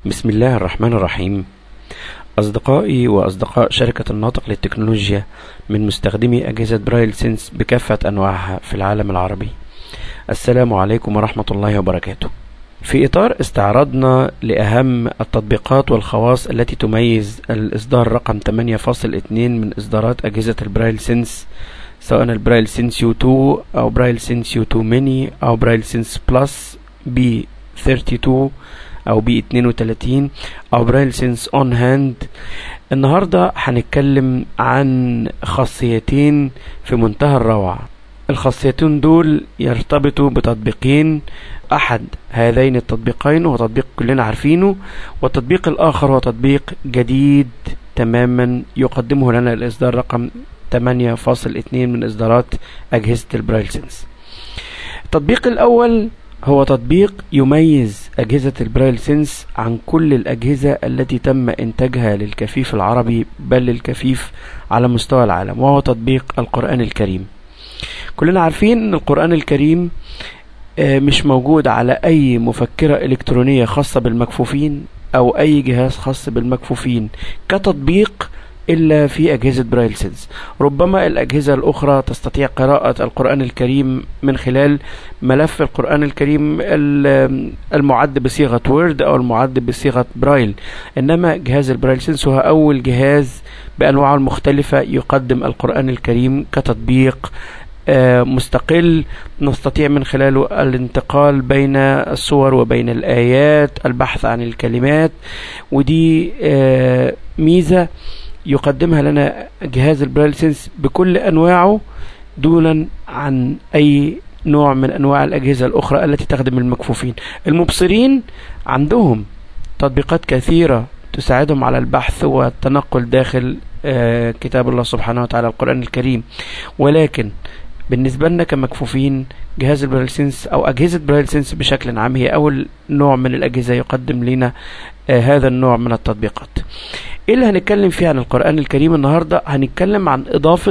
بسم الله الرحمن الرحيم أصدقائي وأصدقاء شركة الناطق للتكنولوجيا من مستخدمي أجهزة برايل سينس بكافة أنواعها في العالم العربي السلام عليكم ورحمة الله وبركاته في إطار استعراضنا لأهم التطبيقات والخواص التي تميز الإصدار رقم 8.2 من إصدارات أجهزة البرايل سينس سواء البرايل سينس يو 2 أو برايل سينس يو 2 ميني أو برايل سينس بلس بي 32 او بي 32 او برايل سينس اون هاند النهاردة هنتكلم عن خاصيتين في منتهى الروعة الخاصيتين دول يرتبطوا بتطبيقين احد هذين التطبيقين هو تطبيق كلنا عارفينه والتطبيق الاخر هو تطبيق جديد تماما يقدمه لنا الاصدار رقم 8.2 من اصدارات اجهزة البرايل سينس التطبيق الاول هو تطبيق يميز أجهزة البرايل سينس عن كل الأجهزة التي تم إنتاجها للكفيف العربي بل للكفيف على مستوى العالم وهو تطبيق القرآن الكريم كلنا عارفين أن القرآن الكريم مش موجود على أي مفكرة إلكترونية خاصة بالمكفوفين أو أي جهاز خاص بالمكفوفين كتطبيق إلا في أجهزة برايل سينس ربما الأجهزة الأخرى تستطيع قراءة القرآن الكريم من خلال ملف القرآن الكريم المعد بصيغة وورد أو المعد بصيغة برايل إنما جهاز البرايل سينس هو أول جهاز بأنواعه المختلفة يقدم القرآن الكريم كتطبيق مستقل نستطيع من خلاله الانتقال بين الصور وبين الآيات البحث عن الكلمات ودي ميزة يقدمها لنا جهاز البرايل سينس بكل أنواعه دونا عن أي نوع من أنواع الأجهزة الأخرى التي تخدم المكفوفين المبصرين عندهم تطبيقات كثيرة تساعدهم على البحث والتنقل داخل كتاب الله سبحانه وتعالى القرآن الكريم ولكن بالنسبة لنا كمكفوفين جهاز البرايل سينس أو أجهزة برايل سينس بشكل عام هي أول نوع من الأجهزة يقدم لنا هذا النوع من التطبيقات ايه اللي هنتكلم فيه عن القرآن الكريم النهاردة هنتكلم عن اضافة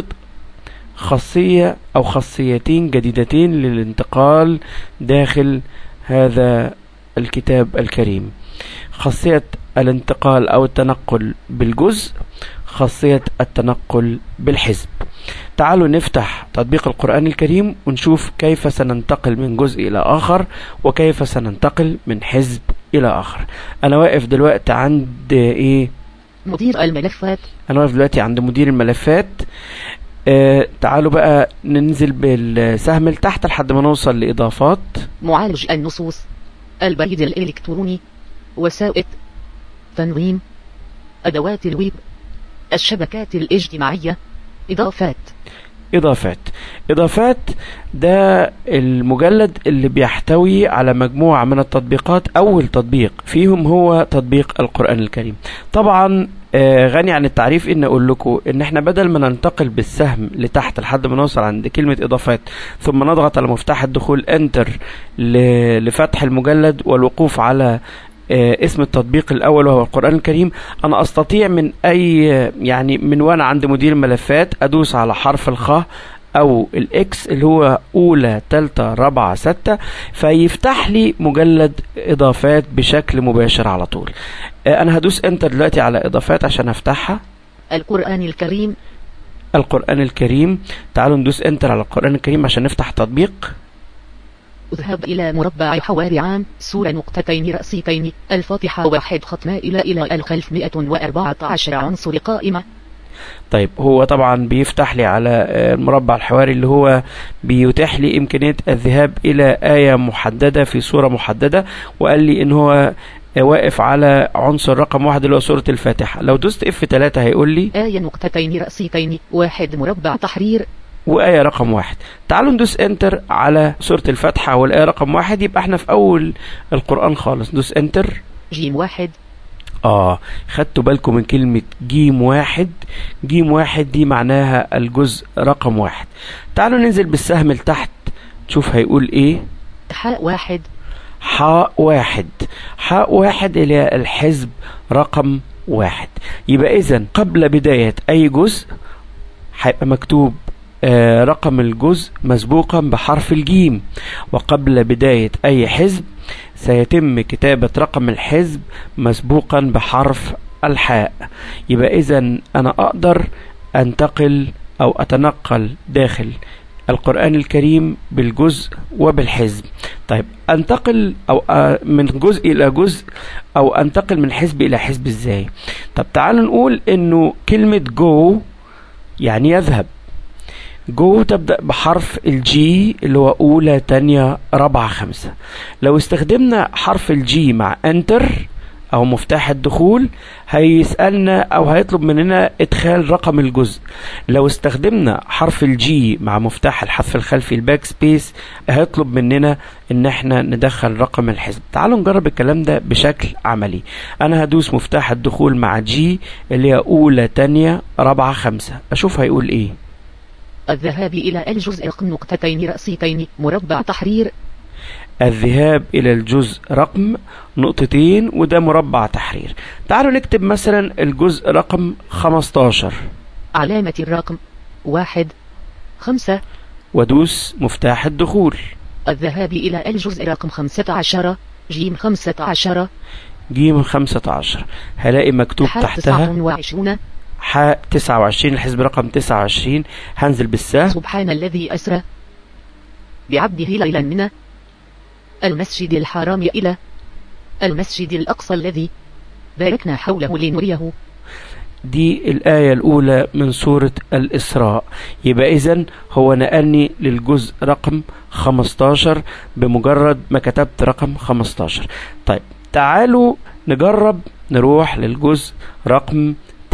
خاصية او خاصيتين جديدتين للانتقال داخل هذا الكتاب الكريم خاصية الانتقال او التنقل بالجزء خاصية التنقل بالحزب تعالوا نفتح تطبيق القرآن الكريم ونشوف كيف سننتقل من جزء إلى آخر وكيف سننتقل من حزب إلى آخر أنا واقف دلوقتي عند إيه مدير الملفات أنا واقف دلوقتي عند مدير الملفات آه تعالوا بقى ننزل بالسهم لتحت لحد ما نوصل لإضافات معالج النصوص البريد الإلكتروني وسائل تنظيم أدوات الويب الشبكات الاجتماعية إضافات إضافات إضافات ده المجلد اللي بيحتوي على مجموعة من التطبيقات أول تطبيق فيهم هو تطبيق القرآن الكريم طبعا آه غني عن التعريف ان اقول لكم ان احنا بدل ما ننتقل بالسهم لتحت لحد ما نوصل عند كلمة اضافات ثم نضغط على مفتاح الدخول انتر لفتح المجلد والوقوف على اسم التطبيق الاول وهو القرآن الكريم انا استطيع من اي يعني من وانا عند مدير الملفات ادوس على حرف الخاء او الاكس اللي هو اولى تالتة رابعة ستة فيفتح لي مجلد اضافات بشكل مباشر على طول انا هدوس انتر دلوقتي على اضافات عشان افتحها القرآن الكريم القرآن الكريم تعالوا ندوس انتر على القرآن الكريم عشان نفتح تطبيق اذهب إلى مربع حواري عام سورة نقطتين رأسيتين الفاتحة واحد ختمة إلى إلى الخلف 114 عنصر قائمة طيب هو طبعا بيفتح لي على المربع الحواري اللي هو بيتيح لي إمكانية الذهاب إلى آية محددة في سورة محددة وقال لي إن هو واقف على عنصر رقم واحد اللي هو سورة الفاتحة لو دوست اف 3 هيقول لي آية نقطتين رأسيتين واحد مربع تحرير وآية رقم واحد تعالوا ندوس انتر على سورة الفاتحة والآية رقم واحد يبقى احنا في أول القرآن خالص ندوس انتر جيم واحد اه خدتوا بالكم من كلمة جيم واحد جيم واحد دي معناها الجزء رقم واحد تعالوا ننزل بالسهم لتحت تشوف هيقول ايه حاء واحد حاء واحد حاء واحد اللي الحزب رقم واحد يبقى اذا قبل بداية اي جزء هيبقى مكتوب آه رقم الجزء مسبوقا بحرف الجيم وقبل بداية أي حزب سيتم كتابة رقم الحزب مسبوقا بحرف الحاء يبقى إذا أنا أقدر أنتقل أو أتنقل داخل القرآن الكريم بالجزء وبالحزب طيب أنتقل أو آه، من جزء إلى جزء أو أنتقل من حزب إلى حزب إزاي طب تعالوا نقول إنه كلمة جو يعني يذهب جو تبدأ بحرف الجي اللي هو أولى تانية رابعة خمسة لو استخدمنا حرف الجي مع انتر أو مفتاح الدخول هيسألنا أو هيطلب مننا إدخال رقم الجزء لو استخدمنا حرف الجي مع مفتاح الحذف الخلفي الباك سبيس هيطلب مننا إن احنا ندخل رقم الحزب تعالوا نجرب الكلام ده بشكل عملي أنا هدوس مفتاح الدخول مع جي اللي هي أولى تانية رابعة خمسة أشوف هيقول إيه الذهاب إلى الجزء رقم نقطتين رأسيتين مربع تحرير الذهاب إلى الجزء رقم نقطتين وده مربع تحرير تعالوا نكتب مثلا الجزء رقم 15 علامة الرقم واحد خمسة ودوس مفتاح الدخول الذهاب إلى الجزء رقم خمسة عشر جيم خمسة عشر جيم 15 هلاقي مكتوب حاء تحتها تسعة وعشرون حاء 29 الحزب رقم 29 هنزل بالسهم سبحان الذي أسرى بعبده ليلا من المسجد الحرام إلى المسجد الأقصى الذي باركنا حوله لنريه دي الآية الأولى من سورة الإسراء يبقى إذن هو نقلني للجزء رقم 15 بمجرد ما كتبت رقم 15 طيب تعالوا نجرب نروح للجزء رقم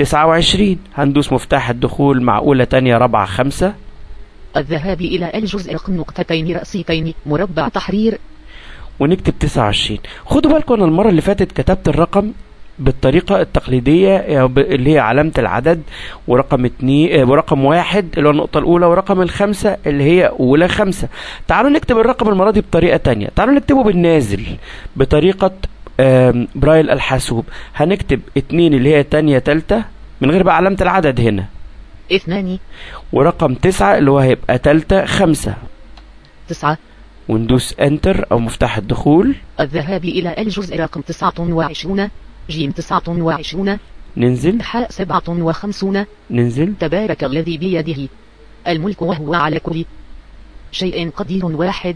29 هندوس مفتاح الدخول مع أولى تانية رابعة خمسة الذهاب إلى الجزء رقم نقطتين رأسيتين مربع تحرير ونكتب 29 خدوا بالكم أنا المرة اللي فاتت كتبت الرقم بالطريقة التقليدية يعني ب- اللي هي علامة العدد ورقم اتنين آه، ورقم واحد اللي هو النقطة الأولى ورقم الخمسة اللي هي أولى خمسة تعالوا نكتب الرقم المرة دي بطريقة تانية تعالوا نكتبه بالنازل بطريقة آم، برايل الحاسوب هنكتب اتنين اللي هي تانية تالتة من غير بقى علامة العدد هنا اثنان ورقم تسعة اللي هو هيبقى تالتة خمسة تسعة وندوس انتر او مفتاح الدخول الذهاب إلى الجزء رقم تسعة وعشرون جيم تسعة وعشرون ننزل حاء سبعة وخمسون ننزل تبارك الذي بيده الملك وهو على كل شيء قدير واحد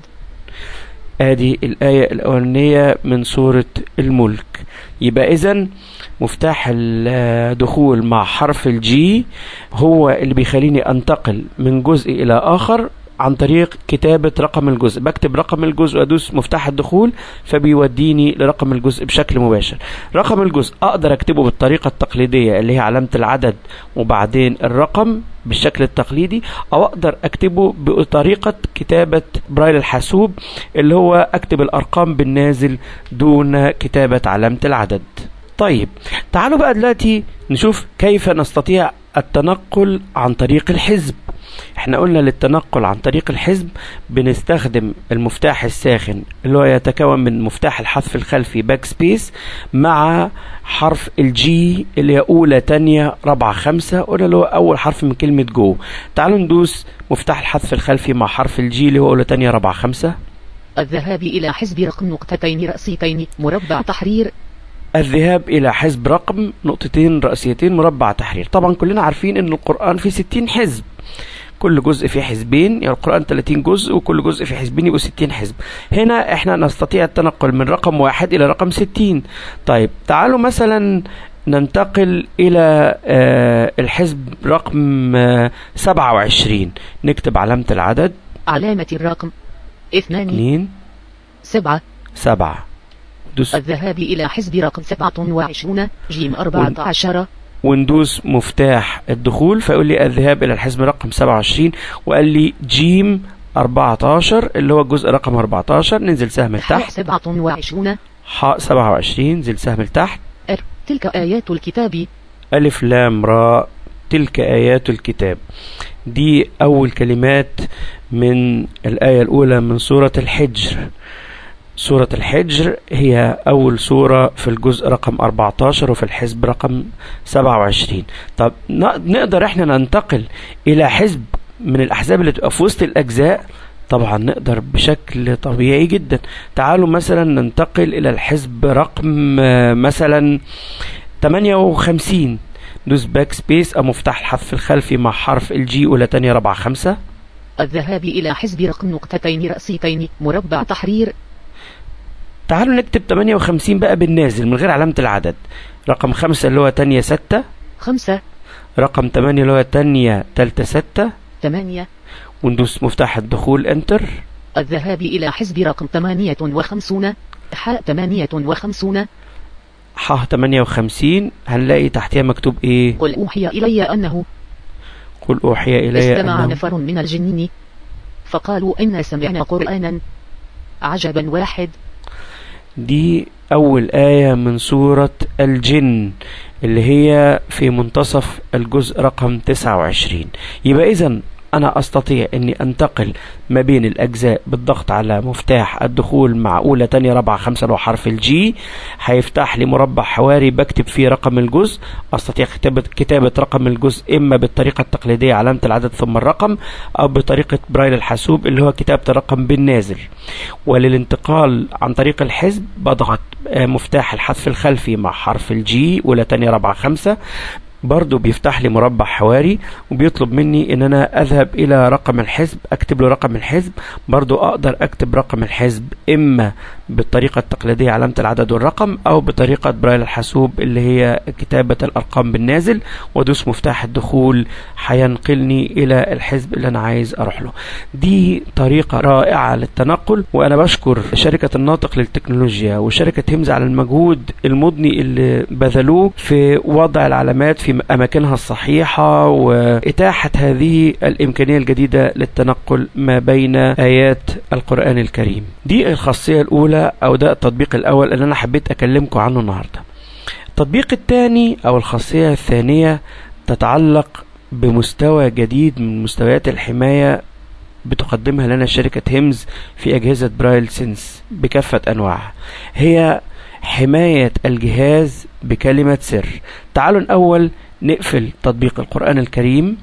ادي الآية الأولانية من سورة الملك يبقى إذا مفتاح الدخول مع حرف الجي هو اللي بيخليني أنتقل من جزء إلى آخر عن طريق كتابة رقم الجزء بكتب رقم الجزء وأدوس مفتاح الدخول فبيوديني لرقم الجزء بشكل مباشر رقم الجزء أقدر أكتبه بالطريقة التقليدية اللي هي علامة العدد وبعدين الرقم بالشكل التقليدي أو أقدر أكتبه بطريقة كتابة برايل الحاسوب اللي هو أكتب الأرقام بالنازل دون كتابة علامة العدد طيب تعالوا بقى دلوقتي نشوف كيف نستطيع التنقل عن طريق الحزب احنا قلنا للتنقل عن طريق الحزب بنستخدم المفتاح الساخن اللي هو يتكون من مفتاح الحذف الخلفي باك سبيس مع حرف الجي اللي هي اولى تانية رابعة خمسة قلنا اللي هو اول حرف من كلمة جو تعالوا ندوس مفتاح الحذف الخلفي مع حرف الجي اللي هو اولى تانية رابعة خمسة الذهاب إلى حزب رقم نقطتين رأسيتين مربع تحرير الذهاب إلى حزب رقم نقطتين رأسيتين مربع تحرير طبعا كلنا عارفين أن القرآن فيه 60 حزب كل جزء فيه حزبين يعني القرآن 30 جزء وكل جزء فيه حزبين يبقوا 60 حزب هنا احنا نستطيع التنقل من رقم واحد إلى رقم 60 طيب تعالوا مثلا ننتقل إلى آه الحزب رقم آه 27 نكتب علامة العدد علامة الرقم اثنان 2 سبعة 7 دوس الذهاب إلى حزب رقم سبعة وعشرون جيم أربعة عشر وندوس مفتاح الدخول فيقول لي الذهاب الى الحزب رقم 27 وقال لي جيم 14 اللي هو الجزء رقم 14 ننزل سهم حاء لتحت سبعة وعشرون حاء 27 ننزل سهم لتحت أر تلك آيات الكتاب ألف لام راء تلك آيات الكتاب دي أول كلمات من الآية الأولى من سورة الحجر سورة الحجر هي أول سورة في الجزء رقم 14 وفي الحزب رقم 27 طب ن- نقدر احنا ننتقل إلى حزب من الأحزاب اللي تبقى في وسط الأجزاء طبعا نقدر بشكل طبيعي جدا تعالوا مثلا ننتقل الى الحزب رقم آه، مثلا 58 دوس باك سبيس او مفتاح الحذف الخلفي مع حرف الجي اولى تانية رابعة خمسة الذهاب إلى حزب رقم نقطتين رأسيتين مربع تحرير تعالوا نكتب 58 بقى بالنازل من غير علامة العدد رقم خمسة اللي هو تانية ستة خمسة رقم تمانية اللي هو تانية تالتة ستة ثمانية وندوس مفتاح الدخول انتر الذهاب إلى حزب رقم ثمانية وخمسون حاء ثمانية وخمسون ح 58 هنلاقي تحتها مكتوب ايه قل أوحي إلي أنه قل اوحي الي استمع انه نفر من الجنين فقالوا إنا سمعنا قرآنا عجبا واحد دي اول آية من سورة الجن اللي هي في منتصف الجزء رقم 29 يبقى اذا انا استطيع اني انتقل ما بين الاجزاء بالضغط على مفتاح الدخول مع اولى تانية رابعة خمسة لو حرف الجي هيفتح لي مربع حواري بكتب فيه رقم الجزء استطيع كتابة, كتابة رقم الجزء اما بالطريقة التقليدية علامة العدد ثم الرقم او بطريقة برايل الحاسوب اللي هو كتابة الرقم بالنازل وللانتقال عن طريق الحزب بضغط آه، مفتاح الحذف الخلفي مع حرف الجي اولى تانية رابعة خمسة برضو بيفتح لي مربع حواري وبيطلب مني ان انا اذهب الى رقم الحزب اكتب له رقم الحزب برضو اقدر اكتب رقم الحزب اما بالطريقة التقليدية علامة العدد والرقم او بطريقة برايل الحاسوب اللي هي كتابة الارقام بالنازل وادوس مفتاح الدخول هينقلني الى الحزب اللي انا عايز اروح له دي طريقة رائعة للتنقل وانا بشكر شركة الناطق للتكنولوجيا وشركة همز على المجهود المضني اللي بذلوه في وضع العلامات في اماكنها الصحيحة واتاحة هذه الامكانية الجديدة للتنقل ما بين ايات القرآن الكريم دي الخاصية الاولى او ده التطبيق الاول اللي انا حبيت اكلمكم عنه النهاردة التطبيق الثاني او الخاصية الثانية تتعلق بمستوى جديد من مستويات الحماية بتقدمها لنا شركة همز في أجهزة برايل سينس بكافة أنواعها هي حماية الجهاز بكلمة سر تعالوا الأول نقفل تطبيق القرآن الكريم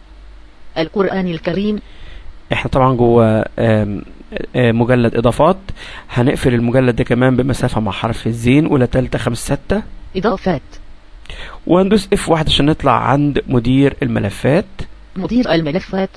القرآن الكريم احنا طبعا جوه آم، آم، مجلد إضافات هنقفل المجلد ده كمان بمسافة مع حرف الزين أولى تالتة خمس ستة إضافات وهندوس اف واحد عشان نطلع عند مدير الملفات مدير الملفات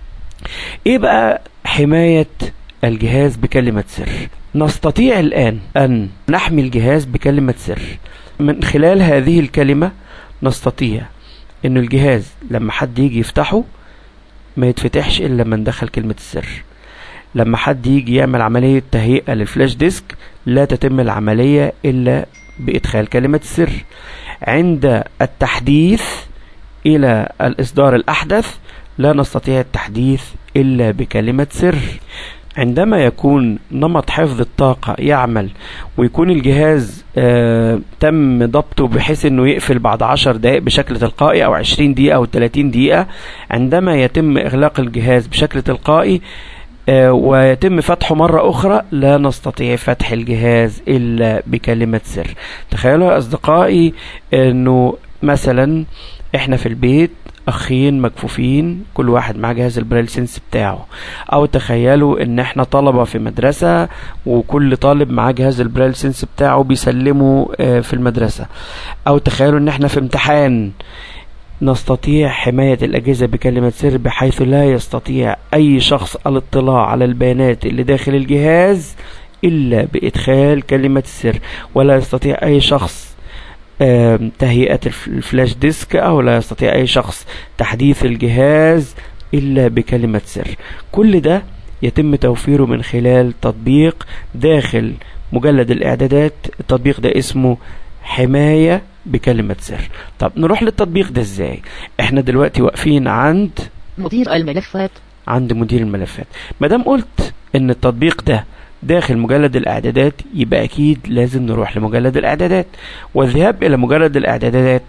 ايه بقى حماية الجهاز بكلمة سر نستطيع الآن أن نحمي الجهاز بكلمة سر من خلال هذه الكلمة نستطيع أن الجهاز لما حد يجي يفتحه ما يتفتحش إلا لما ندخل كلمة السر لما حد يجي يعمل عملية تهيئة للفلاش ديسك لا تتم العملية إلا بإدخال كلمة السر عند التحديث إلى الإصدار الأحدث لا نستطيع التحديث إلا بكلمة سر عندما يكون نمط حفظ الطاقة يعمل ويكون الجهاز آه تم ضبطه بحيث انه يقفل بعد عشر دقائق بشكل تلقائي او عشرين دقيقة او تلاتين دقيقة عندما يتم اغلاق الجهاز بشكل تلقائي آه ويتم فتحه مرة أخرى لا نستطيع فتح الجهاز إلا بكلمة سر تخيلوا يا أصدقائي أنه مثلا إحنا في البيت أخين مكفوفين كل واحد معاه جهاز البرايل سينس بتاعه أو تخيلوا إن إحنا طلبة في مدرسة وكل طالب معاه جهاز البرايل سينس بتاعه بيسلمه آه، في المدرسة أو تخيلوا إن إحنا في امتحان نستطيع حماية الأجهزة بكلمة سر بحيث لا يستطيع أي شخص الاطلاع على البيانات اللي داخل الجهاز إلا بإدخال كلمة السر ولا يستطيع أي شخص آم، تهيئة الف- الفلاش ديسك أو لا يستطيع أي شخص تحديث الجهاز إلا بكلمة سر كل ده يتم توفيره من خلال تطبيق داخل مجلد الإعدادات التطبيق ده اسمه حماية بكلمة سر طب نروح للتطبيق ده ازاي احنا دلوقتي واقفين عند مدير الملفات عند مدير الملفات ما دام قلت ان التطبيق ده داخل مجلد الاعدادات يبقى اكيد لازم نروح لمجلد الاعدادات والذهاب الى مجلد الاعدادات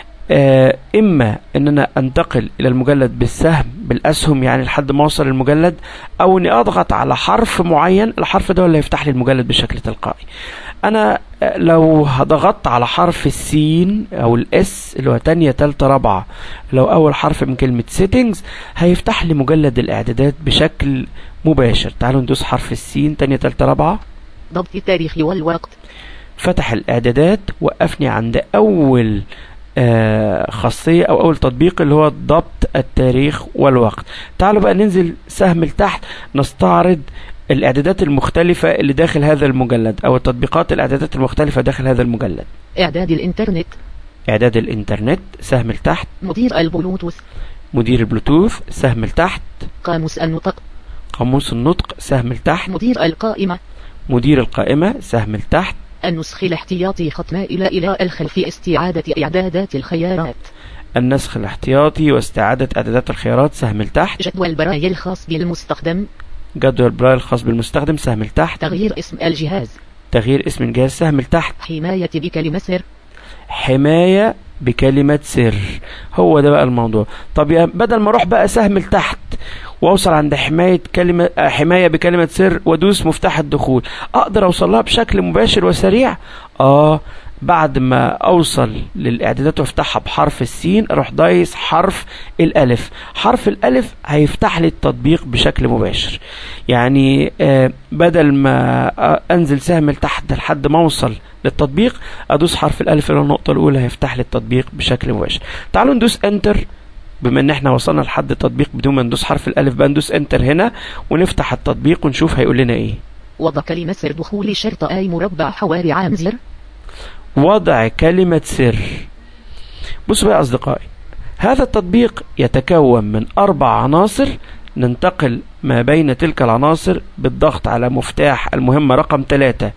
آه اما ان انا انتقل الى المجلد بالسهم بالاسهم يعني لحد ما اوصل المجلد او اني اضغط على حرف معين الحرف ده اللي هيفتح لي المجلد بشكل تلقائي انا آه، لو ضغطت على حرف السين او الاس اللي هو تانية تالتة رابعة لو اول حرف من كلمة settings هيفتح لي مجلد الاعدادات بشكل مباشر تعالوا ندوس حرف السين تانية تالتة رابعة ضبط التاريخ والوقت فتح الاعدادات وقفني عند اول آه خاصية او اول تطبيق اللي هو ضبط التاريخ والوقت تعالوا بقى ننزل سهم لتحت نستعرض الاعدادات المختلفة اللي داخل هذا المجلد او التطبيقات الاعدادات المختلفة داخل هذا المجلد إعداد الإنترنت اعداد الانترنت سهم لتحت مدير البلوتوث مدير البلوتوث سهم لتحت قاموس النطق قاموس النطق سهم لتحت مدير القائمة مدير القائمة سهم لتحت النسخ الاحتياطي ختم إلى إلى الخلف استعادة إعدادات الخيارات النسخ الاحتياطي واستعادة اعدادات الخيارات سهم لتحت جدول برايل الخاص بالمستخدم جدول برايل الخاص بالمستخدم سهم لتحت تغيير اسم الجهاز تغيير اسم الجهاز سهم لتحت حماية بكلمة سر حماية بكلمة سر هو ده بقى الموضوع طب يا بدل ما اروح بقى سهم لتحت واوصل عند حماية كلمة آه، حماية بكلمة سر وادوس مفتاح الدخول اقدر اوصل لها بشكل مباشر وسريع اه بعد ما اوصل للاعدادات وافتحها بحرف السين اروح دايس حرف الالف حرف الالف هيفتح لي التطبيق بشكل مباشر يعني آه بدل ما آه انزل سهم لتحت لحد ما اوصل للتطبيق ادوس حرف الالف اللي هو النقطه الاولى هيفتح لي التطبيق بشكل مباشر تعالوا ندوس انتر بما ان احنا وصلنا لحد التطبيق بدون ما ندوس حرف الالف بقى ندوس انتر هنا ونفتح التطبيق ونشوف هيقول لنا ايه وضع كلمة سر دخول شرط آي مربع حواري عام زر وضع كلمة سر بصوا بقى يا أصدقائي هذا التطبيق يتكون من أربع عناصر ننتقل ما بين تلك العناصر بالضغط على مفتاح المهمة رقم ثلاثة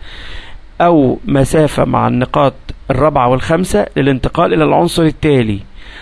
أو مسافة مع النقاط الرابعة والخامسة للانتقال إلى العنصر التالي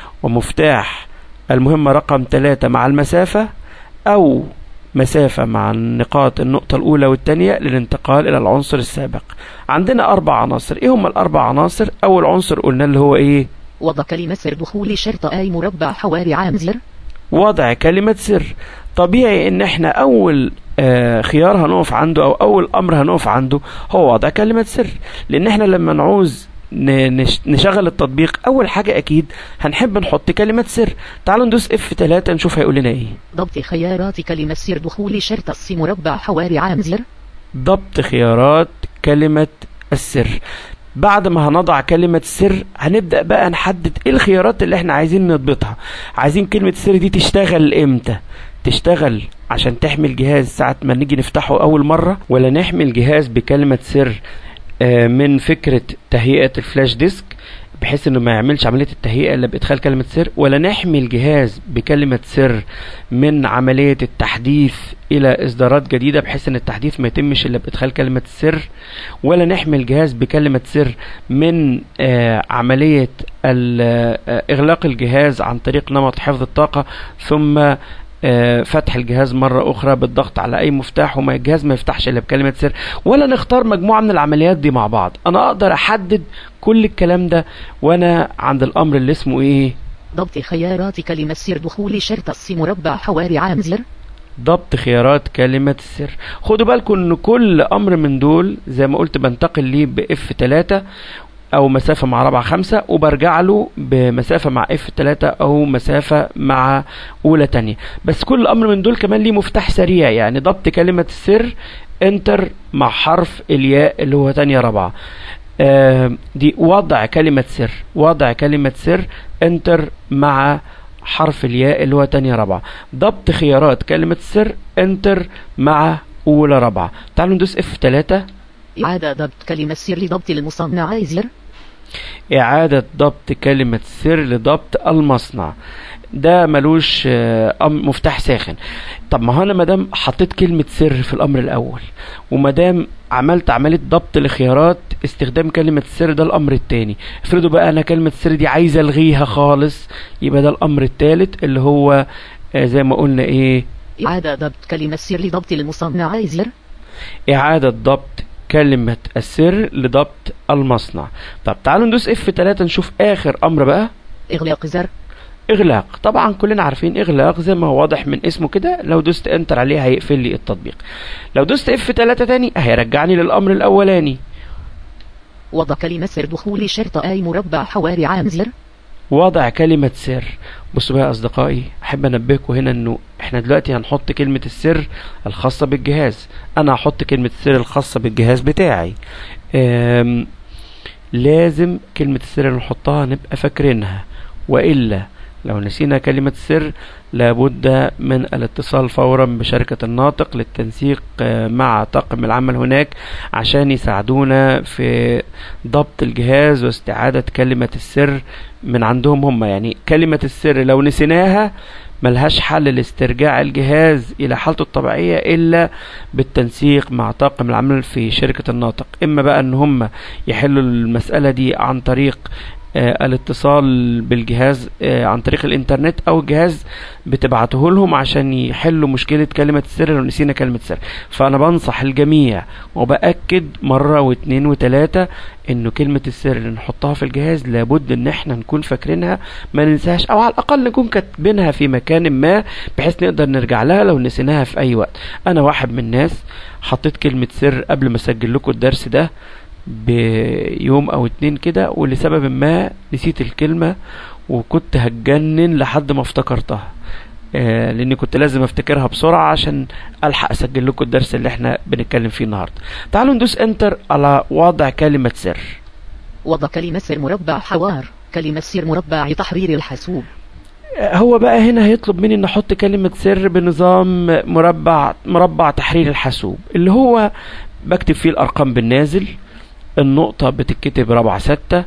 ومفتاح المهمة رقم ثلاثة مع المسافة أو مسافة مع النقاط النقطة الأولى والثانية للانتقال إلى العنصر السابق عندنا أربع عناصر إيه هم الأربع عناصر أول عنصر قلنا اللي هو إيه وضع كلمة سر دخول شرط آي مربع حواري عام زر وضع كلمة سر طبيعي ان احنا اول آه، خيار هنقف عنده او اول امر هنقف عنده هو وضع كلمة سر لان احنا لما نعوز ن- نش- نشغل التطبيق اول حاجة اكيد هنحب نحط كلمة سر تعالوا ندوس اف 3 نشوف هيقول لنا ايه ضبط خيارات كلمة سر دخول شرط السي مربع حواري عام زر ضبط خيارات كلمة السر بعد ما هنضع كلمة السر هنبدأ بقى نحدد ايه الخيارات اللي احنا عايزين نضبطها عايزين كلمة السر دي تشتغل امتى تشتغل عشان تحمي الجهاز ساعة ما نيجي نفتحه أول مرة ولا نحمي الجهاز بكلمة سر آه، من فكرة تهيئة الفلاش ديسك بحيث انه ما يعملش عملية التهيئة الا بادخال كلمة سر ولا نحمي الجهاز بكلمة سر من عملية التحديث الى اصدارات جديدة بحيث ان التحديث ما يتمش الا بادخال كلمة السر ولا نحمي الجهاز بكلمة سر من آه، عملية ال- آه، اغلاق الجهاز عن طريق نمط حفظ الطاقة ثم آه، فتح الجهاز مرة أخرى بالضغط على أي مفتاح وما الجهاز ما يفتحش إلا بكلمة سر ولا نختار مجموعة من العمليات دي مع بعض أنا أقدر أحدد كل الكلام ده وأنا عند الأمر اللي اسمه إيه ضبط خيارات كلمة سر دخول شرط السي مربع حواري عام زر ضبط خيارات كلمة السر خدوا بالكم ان كل امر من دول زي ما قلت بنتقل ليه باف 3 او مسافة مع رابعة خمسة وبرجع له بمسافة مع اف 3 او مسافة مع اولى تانية بس كل امر من دول كمان ليه مفتاح سريع يعني ضبط كلمة السر انتر مع حرف الياء اللي هو تانية رابعة آه، دي وضع كلمة سر وضع كلمة سر انتر مع حرف الياء اللي هو تانية رابعة ضبط خيارات كلمة السر انتر مع أولى رابعة تعالوا ندوس اف 3 إعادة ضبط كلمة سر لضبط المصنع زر إعادة ضبط كلمة سر لضبط المصنع ده ملوش آه، أم- مفتاح ساخن طب ما هو انا مادام حطيت كلمة سر في الامر الاول ومادام عملت عملية ضبط لخيارات استخدام كلمة السر ده الامر التاني افرضوا بقى انا كلمة السر دي عايز الغيها خالص يبقى ده الامر التالت اللي هو آه، زي ما قلنا ايه إعادة ضبط كلمة سر لضبط المصنع زر إعادة ضبط كلمة السر لضبط المصنع طب تعالوا ندوس اف 3 نشوف آخر أمر بقى إغلاق زر إغلاق طبعا كلنا عارفين إغلاق زي ما هو واضح من اسمه كده لو دوست انتر عليه هيقفل لي التطبيق لو دوست اف 3 تاني هيرجعني للأمر الأولاني وضع كلمة سر دخول شرط آي مربع حواري عام زر وضع كلمة سر بصوا بقى يا أصدقائي أحب أنبهكم هنا أنه إحنا دلوقتي هنحط كلمة السر الخاصة بالجهاز أنا هحط كلمة السر الخاصة بالجهاز بتاعي أم لازم كلمة السر اللي نحطها نبقى فاكرينها وإلا لو نسينا كلمة السر لابد من الاتصال فورا بشركة الناطق للتنسيق مع طاقم العمل هناك عشان يساعدونا في ضبط الجهاز واستعادة كلمة السر من عندهم هم يعني كلمة السر لو نسيناها ملهاش حل لاسترجاع الجهاز إلى حالته الطبيعية إلا بالتنسيق مع طاقم العمل في شركة الناطق إما بقى إن هم يحلوا المسألة دي عن طريق آه الاتصال بالجهاز آه عن طريق الانترنت او الجهاز بتبعته لهم عشان يحلوا مشكلة كلمة السر لو نسينا كلمة السر فانا بنصح الجميع وبأكد مرة واثنين وثلاثة انه كلمة السر اللي نحطها في الجهاز لابد ان احنا نكون فاكرينها ما ننساهاش او على الاقل نكون كاتبينها في مكان ما بحيث نقدر نرجع لها لو نسيناها في اي وقت انا واحد من الناس حطيت كلمة سر قبل ما اسجل لكم الدرس ده بيوم او اتنين كده ولسبب ما نسيت الكلمة وكنت هتجنن لحد ما افتكرتها آه لاني كنت لازم افتكرها بسرعة عشان الحق اسجل لكم الدرس اللي احنا بنتكلم فيه النهاردة تعالوا ندوس انتر على وضع كلمة سر وضع كلمة سر مربع حوار كلمة سر مربع تحرير الحاسوب هو بقى هنا هيطلب مني ان احط كلمة سر بنظام مربع مربع تحرير الحاسوب اللي هو بكتب فيه الارقام بالنازل النقطة بتتكتب رابعة ستة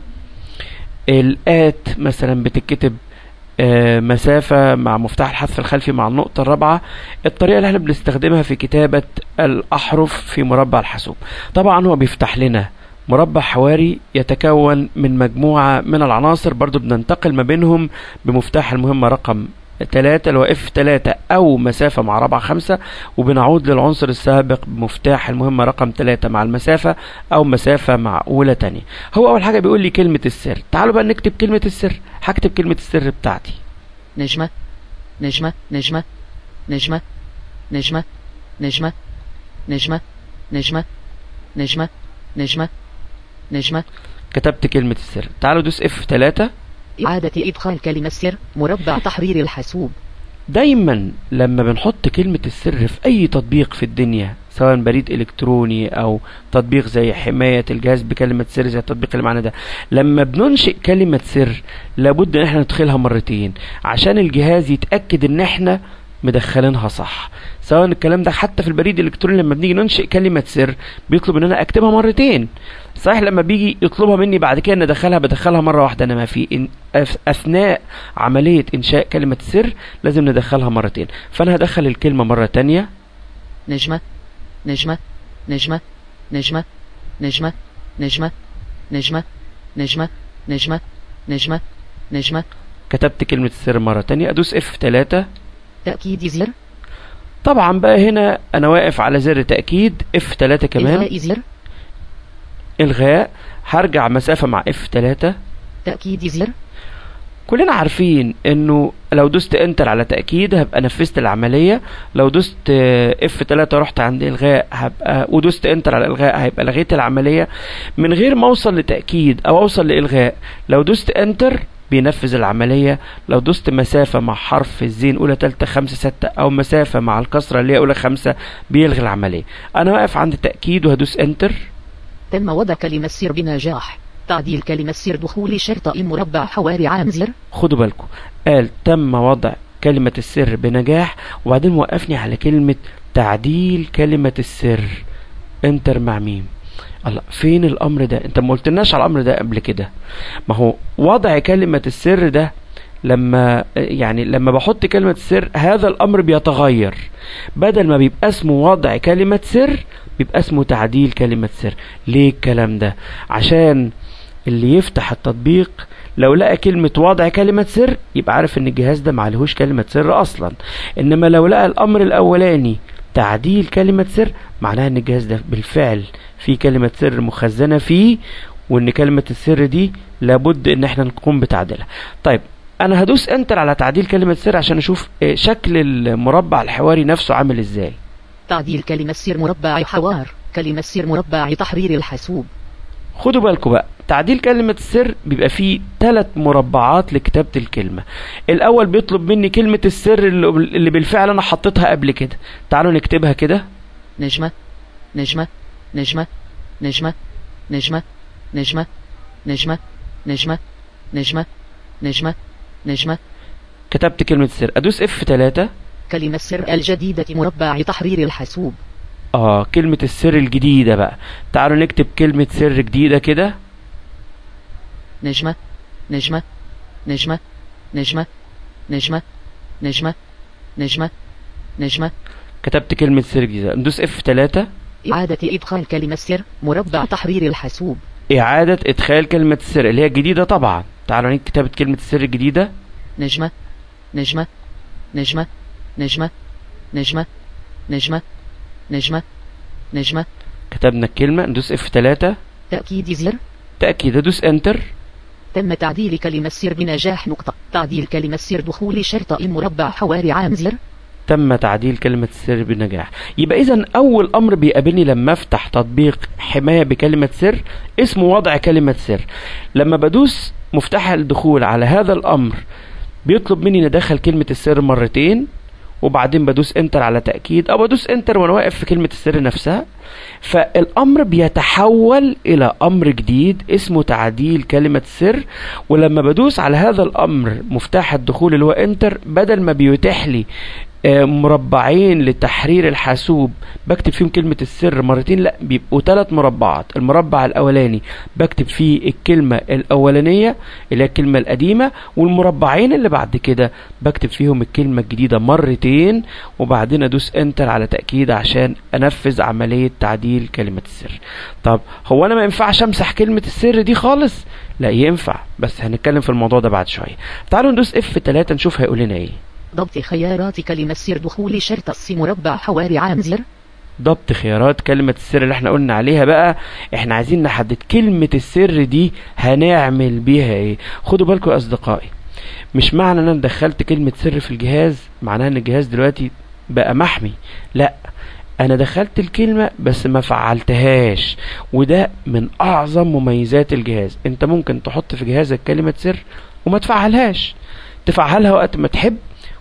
الآت مثلا بتتكتب آه مسافة مع مفتاح الحذف الخلفي مع النقطة الرابعة الطريقة اللي احنا بنستخدمها في كتابة الأحرف في مربع الحاسوب طبعا هو بيفتح لنا مربع حواري يتكون من مجموعة من العناصر برضو بننتقل ما بينهم بمفتاح المهمة رقم تلاتة اللي هو اف تلاتة او مسافة مع رابعة خمسة وبنعود للعنصر السابق بمفتاح المهمة رقم تلاتة مع المسافة او مسافة مع اولى تانية هو اول حاجة بيقول لي كلمة السر تعالوا بقى نكتب كلمة السر هكتب كلمة السر بتاعتي نجمة نجمة نجمة نجمة نجمة نجمة نجمة نجمة نجمة نجمة نجمة كتبت كلمة السر تعالوا دوس اف تلاتة إعادة إدخال كلمة سر مربع تحرير الحاسوب دايما لما بنحط كلمة السر في أي تطبيق في الدنيا سواء بريد إلكتروني أو تطبيق زي حماية الجهاز بكلمة سر زي التطبيق اللي معانا ده لما بننشئ كلمة سر لابد إن احنا ندخلها مرتين عشان الجهاز يتأكد إن احنا مدخلينها صح سواء الكلام ده حتى في البريد الالكتروني لما بنيجي ننشئ كلمة سر بيطلب ان انا اكتبها مرتين صحيح لما بيجي يطلبها مني بعد كده ان ادخلها بدخلها مرة واحدة انما في إن اثناء عملية انشاء كلمة سر لازم ندخلها مرتين فانا هدخل الكلمة مرة تانية نجمة نجمة نجمة نجمة نجمة نجمة نجمة نجمة نجمة نجمة نجمة كتبت كلمة السر مرة تانية ادوس اف تلاتة تأكيد زر طبعا بقى هنا انا واقف على زر تأكيد اف تلاتة كمان إلغاء زر الغاء هرجع مسافة مع اف تلاتة تأكيد زر كلنا عارفين انه لو دوست انتر على تأكيد هبقى نفذت العملية لو دوست اف 3 رحت عند الغاء هبقى ودوست انتر على الغاء هيبقى لغيت العملية من غير ما اوصل لتأكيد او اوصل لالغاء لو دوست انتر بينفذ العملية لو دوست مسافة مع حرف الزين أولى تالتة خمسة ستة أو مسافة مع الكسرة اللي هي أولى خمسة بيلغي العملية أنا واقف عند تأكيد وهدوس انتر تم وضع كلمة سر بنجاح تعديل كلمة سر دخول شرطة مربع حواري عام زر خدوا بالكم قال تم وضع كلمة السر بنجاح وبعدين وقفني على كلمة تعديل كلمة السر انتر مع ميم الله فين الامر ده انت ما قلتلناش على الامر ده قبل كده ما هو وضع كلمة السر ده لما يعني لما بحط كلمة السر هذا الامر بيتغير بدل ما بيبقى اسمه وضع كلمة سر بيبقى اسمه تعديل كلمة سر ليه الكلام ده عشان اللي يفتح التطبيق لو لقى كلمة وضع كلمة سر يبقى عارف ان الجهاز ده معلهوش كلمة سر اصلا انما لو لقى الامر الاولاني تعديل كلمة سر معناها ان الجهاز ده بالفعل في كلمة سر مخزنة فيه وان كلمة السر دي لابد ان احنا نقوم بتعديلها طيب انا هدوس انتر على تعديل كلمة سر عشان اشوف شكل المربع الحواري نفسه عامل ازاي تعديل كلمة سر مربع حوار كلمة سر مربع تحرير الحاسوب خدوا بالكم بقى تعديل كلمة السر بيبقى فيه ثلاث مربعات لكتابة الكلمة الأول بيطلب مني كلمة السر اللي اللي بالفعل أنا حطيتها قبل كده تعالوا نكتبها كده نجمة نجمة نجمة نجمة نجمة نجمة نجمة نجمة نجمة نجمة نجمة كتبت كلمة السر أدوس اف 3 كلمة السر الجديدة مربع تحرير الحاسوب اه كلمة السر الجديدة بقى تعالوا نكتب كلمة سر جديدة كده نجمة نجمة نجمة نجمة نجمة نجمة نجمة نجمة كتبت كلمة سر جديدة ندوس اف 3 إعادة إدخال كلمة السر مربع تحرير الحاسوب إعادة إدخال كلمة السر اللي هي الجديدة طبعا تعالوا نكتب كتابة كلمة السر الجديدة نجمة نجمة نجمة نجمة نجمة نجمة نجمة نجمة كتبنا الكلمة ندوس اف 3 تأكيد زر تأكيد ادوس انتر تم تعديل كلمة السر بنجاح نقطة تعديل كلمة السر دخول شرطة مربع حواري عام زر تم تعديل كلمة السر بنجاح يبقى إذا أول أمر بيقابلني لما أفتح تطبيق حماية بكلمة سر اسمه وضع كلمة سر لما بدوس مفتاح الدخول على هذا الأمر بيطلب مني ندخل كلمة السر مرتين وبعدين بدوس انتر على تأكيد أو بدوس انتر وأنا واقف في كلمة السر نفسها فالأمر بيتحول إلى أمر جديد اسمه تعديل كلمة سر ولما بدوس على هذا الأمر مفتاح الدخول اللي هو انتر بدل ما بيتيح لي آه، مربعين لتحرير الحاسوب بكتب فيهم كلمة السر مرتين لا بيبقوا ثلاث مربعات المربع الأولاني بكتب فيه الكلمة الأولانية اللي هي الكلمة القديمة والمربعين اللي بعد كده بكتب فيهم الكلمة الجديدة مرتين وبعدين أدوس انتر على تأكيد عشان أنفذ عملية تعديل كلمة السر طب هو أنا ما ينفعش أمسح كلمة السر دي خالص لا ينفع بس هنتكلم في الموضوع ده بعد شوية تعالوا ندوس اف 3 نشوف هيقول لنا ايه ضبط خيارات كلمة السر دخول شرطة الس مربع حواري عام زر ضبط خيارات كلمة السر اللي احنا قلنا عليها بقى احنا عايزين نحدد كلمة السر دي هنعمل بيها ايه خدوا بالكم يا اصدقائي مش معنى ان انا دخلت كلمة سر في الجهاز معناها ان الجهاز دلوقتي بقى محمي لا انا دخلت الكلمة بس ما فعلتهاش وده من اعظم مميزات الجهاز انت ممكن تحط في جهازك كلمة سر وما تفعلهاش تفعلها وقت ما تحب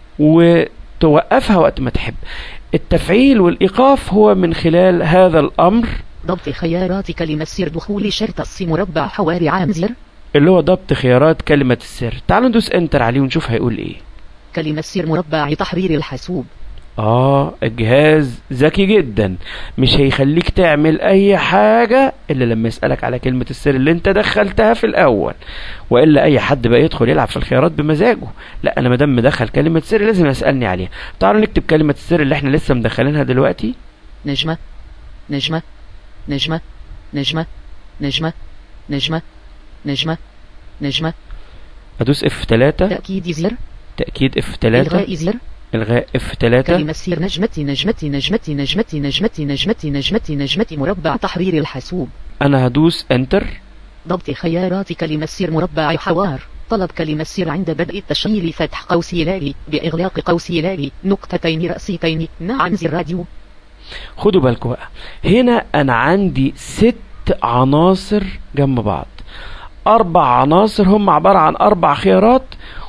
وتوقفها وقت ما تحب التفعيل والإيقاف هو من خلال هذا الأمر ضبط خيارات كلمة السر دخول شرطة الس مربع حواري عام زر اللي هو ضبط خيارات كلمة السر تعالوا ندوس انتر عليه ونشوف هيقول ايه كلمة السر مربع تحرير الحاسوب اه الجهاز ذكي جدا مش هيخليك تعمل اي حاجة الا لما يسألك على كلمة السر اللي انت دخلتها في الاول والا اي حد بقى يدخل يلعب في الخيارات بمزاجه لا انا مادام مدخل كلمة سر لازم يسألني عليها تعالوا نكتب كلمة السر اللي احنا لسه مدخلينها دلوقتي نجمة نجمة نجمة نجمة نجمة نجمة نجمة نجمة ادوس اف 3 تأكيد زر تأكيد اف 3 إلغاء زر الغاء اف 3 كلمة السر نجمة نجمة نجمة نجمة نجمة نجمة نجمة نجمة مربع تحرير الحاسوب انا هدوس انتر ضبط خيارات كلمة السر مربع حوار طلب كلمة السر عند بدء التشغيل فتح قوس لالي بإغلاق قوس لالي نقطتين رأسيتين نعم زر راديو خدوا بالكم بقى هنا انا عندي ست عناصر جنب بعض اربع عناصر هم عبارة عن اربع خيارات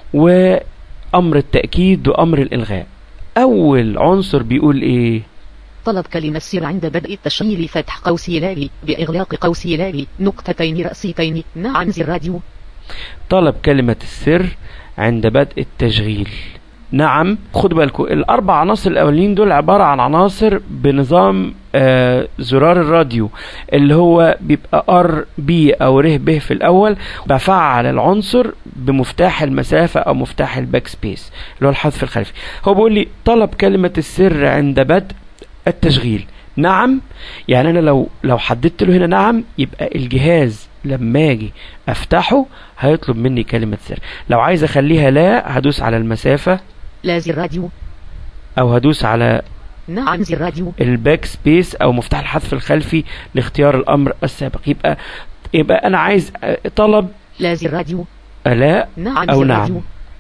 وامر التأكيد وامر الالغاء اول عنصر بيقول ايه طلب كلمة السر عند بدء التشغيل فتح قوس لالي بإغلاق قوس لالي نقطتين رأسيتين نعم زر راديو طلب كلمة السر عند بدء التشغيل نعم خدوا بالكم الاربع عناصر الاولين دول عباره عن عناصر بنظام آه زرار الراديو اللي هو بيبقى ار بي او ر ب في الاول بفعل العنصر بمفتاح المسافه او مفتاح الباك سبيس اللي هو الحذف الخلفي هو بيقول لي طلب كلمه السر عند بدء التشغيل نعم يعني انا لو لو حددت له هنا نعم يبقى الجهاز لما اجي افتحه هيطلب مني كلمه سر لو عايز اخليها لا هدوس على المسافه لا زر راديو او هدوس على نعم زر راديو الباك سبيس او مفتاح الحذف الخلفي لاختيار الامر السابق يبقى يبقى انا عايز طلب لا زر راديو لا نعم او زر نعم راديو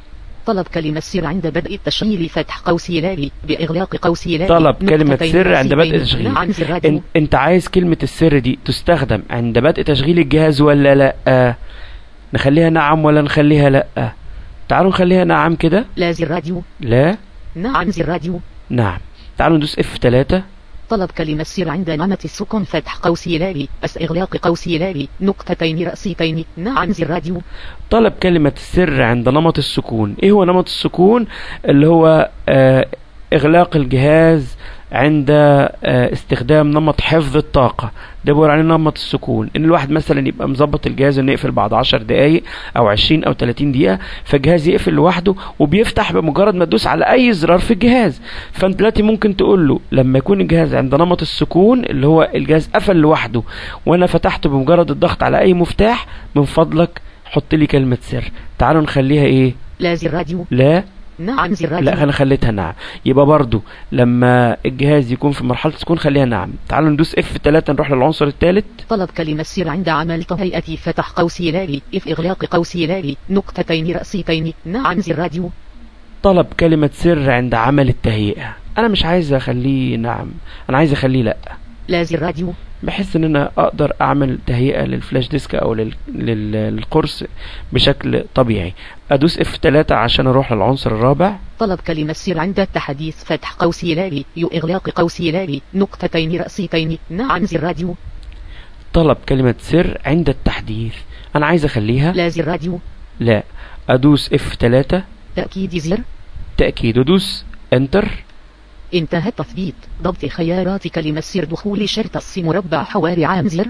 طلب كلمة سر عند بدء التشغيل فتح قوس لالي بإغلاق قوس لالي طلب كلمة نقطتين سر عند بدء رأسيتين. التشغيل نعم زر راديو إن انت عايز كلمة السر دي تستخدم عند بدء تشغيل الجهاز ولا لا نخليها نعم ولا نخليها لا تعالوا نخليها نعم كده لا زر راديو لا نعم زر راديو نعم تعالوا ندوس اف 3 طلب كلمة سر عند نعمة السكون فتح قوس لالي بس إغلاق قوس لالي نقطتين رأسيتين نعم زر راديو طلب كلمة السر عند نمط السكون ايه هو نمط السكون اللي هو آه اغلاق الجهاز عند آه استخدام نمط حفظ الطاقة ده بيقول عليه نمط السكون ان الواحد مثلا يبقى مظبط الجهاز انه يقفل بعد 10 دقايق او 20 او 30 دقيقة فالجهاز يقفل لوحده وبيفتح بمجرد ما تدوس على اي زرار في الجهاز فانت دلوقتي ممكن تقول له لما يكون الجهاز عند نمط السكون اللي هو الجهاز قفل لوحده وانا فتحته بمجرد الضغط على اي مفتاح من فضلك حط لي كلمة سر تعالوا نخليها ايه لا زر راديو لا نعم زر لا راديو انا خليتها نعم يبقى برضو لما الجهاز يكون في مرحلة سكون خليها نعم تعالوا ندوس اف 3 نروح للعنصر الثالث طلب كلمة سر عند عمل هيئة فتح قوس لالي إف إغلاق قوس لالي نقطتين رأسيتين نعم زر راديو طلب كلمة سر عند عمل التهيئة انا مش عايز اخليه نعم انا عايز اخليه لا لا زر راديو بحيث ان انا اقدر اعمل تهيئة للفلاش ديسك او لل... لل... للقرص بشكل طبيعي ادوس اف 3 عشان اروح للعنصر الرابع طلب كلمة سر عند التحديث فتح قوس لالي يو إغلاق قوس لالي نقطتين رأسيتين نعم زر راديو طلب كلمة سر عند التحديث انا عايز اخليها لا زر راديو لا ادوس اف 3 تأكيد زر تأكيد ودوس انتر انتهى التثبيت ضبط خيارات كلمة سر دخول شرط الص مربع حواري عام زر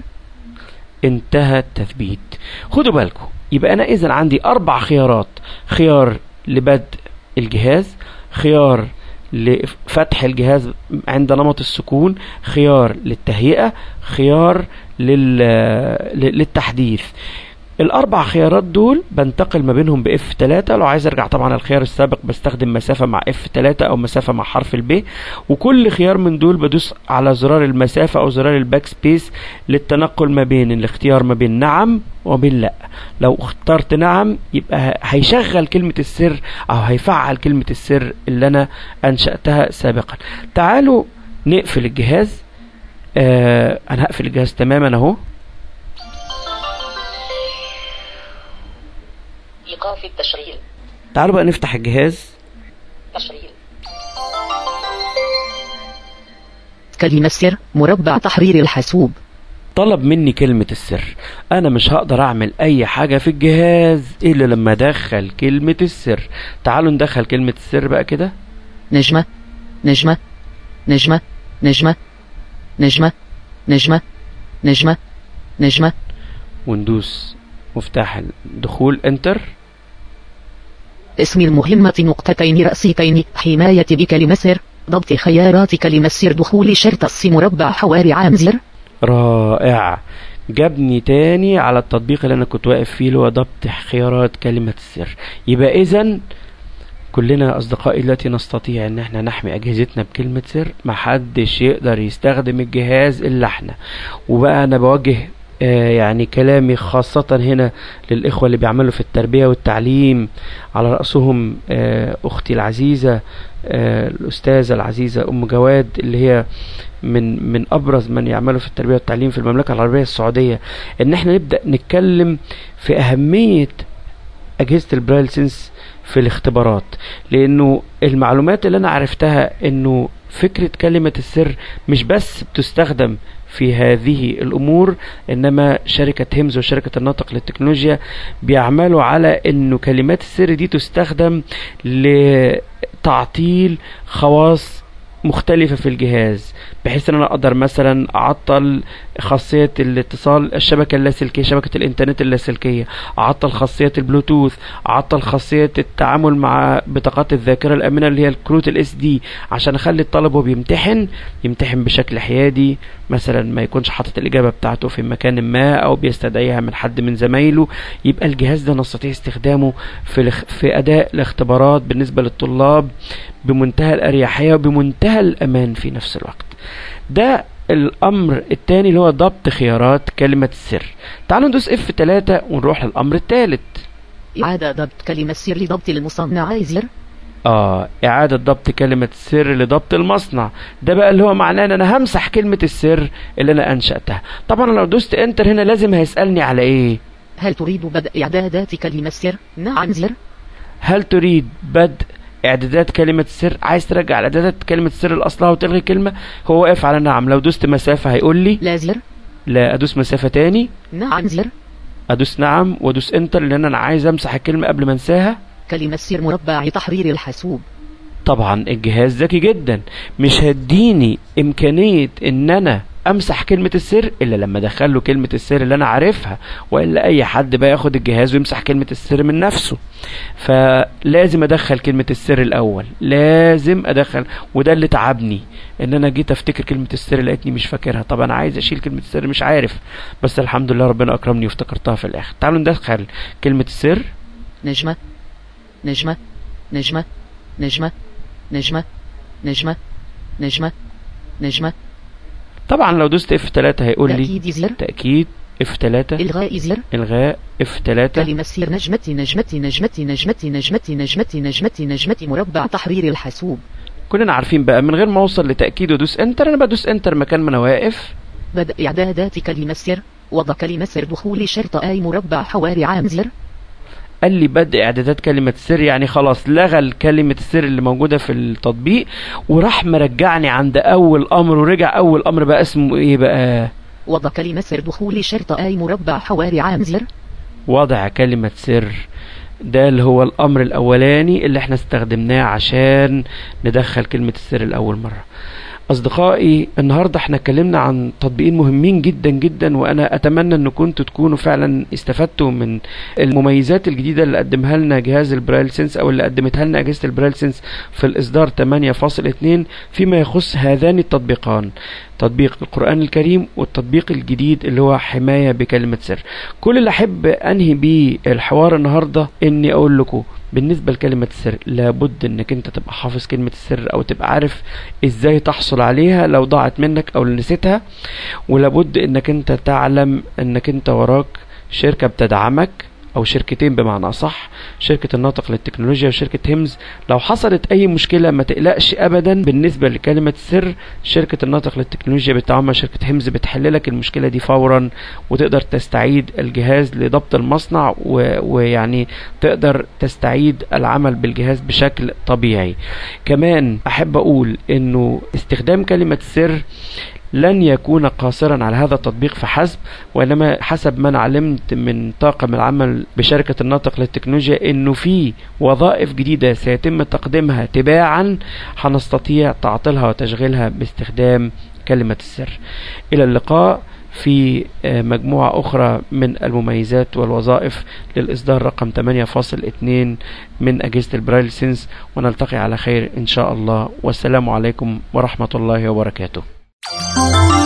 انتهى التثبيت خدوا بالكم يبقى انا اذا عندي اربع خيارات خيار لبدء الجهاز خيار لفتح الجهاز عند نمط السكون خيار للتهيئة خيار لل... للتحديث الاربع خيارات دول بنتقل ما بينهم باف 3 لو عايز ارجع طبعا الخيار السابق بستخدم مسافه مع اف 3 او مسافه مع حرف الب وكل خيار من دول بدوس على زرار المسافه او زرار الباك سبيس للتنقل ما بين الاختيار ما بين نعم وبين لا لو اخترت نعم يبقى هيشغل كلمه السر او هيفعل كلمه السر اللي انا انشاتها سابقا تعالوا نقفل الجهاز آه انا هقفل الجهاز تماما اهو إيقاف التشغيل تعالوا بقى نفتح الجهاز تشغيل كلمة سر مربع تحرير الحاسوب طلب مني كلمة السر انا مش هقدر اعمل اي حاجة في الجهاز الا لما ادخل كلمة السر تعالوا ندخل كلمة السر بقى كده نجمة نجمة نجمة نجمة نجمة نجمة نجمة نجمة وندوس مفتاح الدخول انتر اسم المهمة نقطتين رأسيتين حماية بكلمة سر ضبط خيارات كلمة سر دخول شرط الص مربع حواري عام زر رائع جابني تاني على التطبيق اللي انا كنت واقف فيه اللي هو ضبط خيارات كلمة السر يبقى اذا كلنا اصدقائي دلوقتي نستطيع ان احنا نحمي اجهزتنا بكلمة سر محدش يقدر يستخدم الجهاز الا احنا وبقى انا بوجه آه يعني كلامي خاصة هنا للإخوة اللي بيعملوا في التربية والتعليم على رأسهم آه أختي العزيزة آه الأستاذة العزيزة أم جواد اللي هي من من أبرز من يعملوا في التربية والتعليم في المملكة العربية السعودية إن احنا نبدأ نتكلم في أهمية أجهزة البرايل سنس في الاختبارات لأنه المعلومات اللي أنا عرفتها إنه فكرة كلمة السر مش بس بتستخدم في هذه الأمور إنما شركة هيمز وشركة الناطق للتكنولوجيا بيعملوا على إنه كلمات السر دي تستخدم لتعطيل خواص مختلفة في الجهاز بحيث ان انا اقدر مثلا اعطل خاصية الاتصال الشبكة اللاسلكية شبكة الانترنت اللاسلكية اعطل خاصية البلوتوث اعطل خاصية التعامل مع بطاقات الذاكرة الامنة اللي هي الكروت الاس دي عشان اخلي الطالب وهو بيمتحن يمتحن بشكل حيادي مثلا ما يكونش حاطط الاجابة بتاعته في مكان ما او بيستدعيها من حد من زمايله يبقى الجهاز ده نستطيع استخدامه في الاخ... في اداء الاختبارات بالنسبة للطلاب بمنتهى الاريحية وبمنتهى الامان في نفس الوقت ده الامر الثاني اللي هو ضبط خيارات كلمة السر تعالوا ندوس اف 3 ونروح للامر الثالث إعادة ضبط كلمة سر لضبط المصنع زر اه اعادة ضبط كلمة السر لضبط المصنع ده بقى اللي هو معناه ان انا همسح كلمة السر اللي انا انشأتها طبعا لو دوست انتر هنا لازم هيسألني على ايه هل تريد بدء إعدادات كلمة سر نعم زر هل تريد بدء اعدادات كلمة السر عايز ترجع اعدادات كلمة السر الاصلها وتلغي كلمة هو واقف على نعم لو دوست مسافة هيقول لي لا زر لا ادوس مسافة تاني نعم زر ادوس نعم وادوس انتر لان انا عايز امسح الكلمة قبل ما انساها كلمة سر مربع تحرير الحاسوب طبعا الجهاز ذكي جدا مش هديني امكانية ان انا امسح كلمة السر الا لما ادخل له كلمة السر اللي انا عارفها والا اي حد بقى ياخد الجهاز ويمسح كلمة السر من نفسه فلازم ادخل كلمة السر الاول لازم ادخل وده اللي تعبني ان انا جيت افتكر كلمة السر لقيتني مش فاكرها طب انا عايز اشيل كلمة السر مش عارف بس الحمد لله ربنا اكرمني وافتكرتها في الاخر تعالوا ندخل كلمة السر نجمة نجمة نجمة نجمة نجمة نجمة نجمة نجمة طبعا لو دوست اف 3 هيقول لي تأكيد زر تأكيد اف 3 إلغاء زر الغاء اف 3 كلمة سر نجمة نجمة نجمة نجمة نجمة نجمة نجمة نجمة مربع تحرير الحاسوب كلنا عارفين بقى من غير ما اوصل لتأكيد ودوس انتر انا بدوس انتر مكان ما انا واقف بدء إعدادات كلمة سر وضع كلمة سر دخول شرط آي مربع حواري عام زر قال لي بدء اعدادات كلمة السر يعني خلاص لغى الكلمة السر اللي موجودة في التطبيق وراح مرجعني عند اول امر ورجع اول امر بقى اسمه ايه بقى وضع كلمة سر دخول شرط آي مربع حواري عام زر وضع كلمة سر ده اللي هو الامر الاولاني اللي احنا استخدمناه عشان ندخل كلمة السر الاول مرة اصدقائي النهارده احنا اتكلمنا عن تطبيقين مهمين جدا جدا وانا اتمنى ان كنتوا تكونوا فعلا استفدتوا من المميزات الجديده اللي قدمها لنا جهاز البرايل سنس او اللي قدمتها لنا اجهزه البرايل سنس في الاصدار 8.2 فيما يخص هذان التطبيقان تطبيق القرآن الكريم والتطبيق الجديد اللي هو حماية بكلمة سر كل اللي أحب أنهي بيه الحوار النهاردة إني أقول لكم بالنسبة لكلمة السر لابد انك انت تبقى حافظ كلمة السر او تبقى عارف ازاي تحصل عليها لو ضاعت منك او نسيتها ولابد انك انت تعلم انك انت وراك شركة بتدعمك او شركتين بمعنى اصح شركة الناطق للتكنولوجيا وشركة هيمز لو حصلت اي مشكلة ما تقلقش ابدا بالنسبة لكلمة السر شركة الناطق للتكنولوجيا بالتعاون مع شركة هيمز بتحل لك المشكلة دي فورا وتقدر تستعيد الجهاز لضبط المصنع و... ويعني تقدر تستعيد العمل بالجهاز بشكل طبيعي كمان احب اقول انه استخدام كلمة السر لن يكون قاصرا على هذا التطبيق فحسب وانما حسب ما انا علمت من طاقم العمل بشركه الناطق للتكنولوجيا انه في وظائف جديده سيتم تقديمها تباعا هنستطيع تعطيلها وتشغيلها باستخدام كلمه السر الى اللقاء في مجموعة أخرى من المميزات والوظائف للإصدار رقم 8.2 من أجهزة البرايل سينس ونلتقي على خير إن شاء الله والسلام عليكم ورحمة الله وبركاته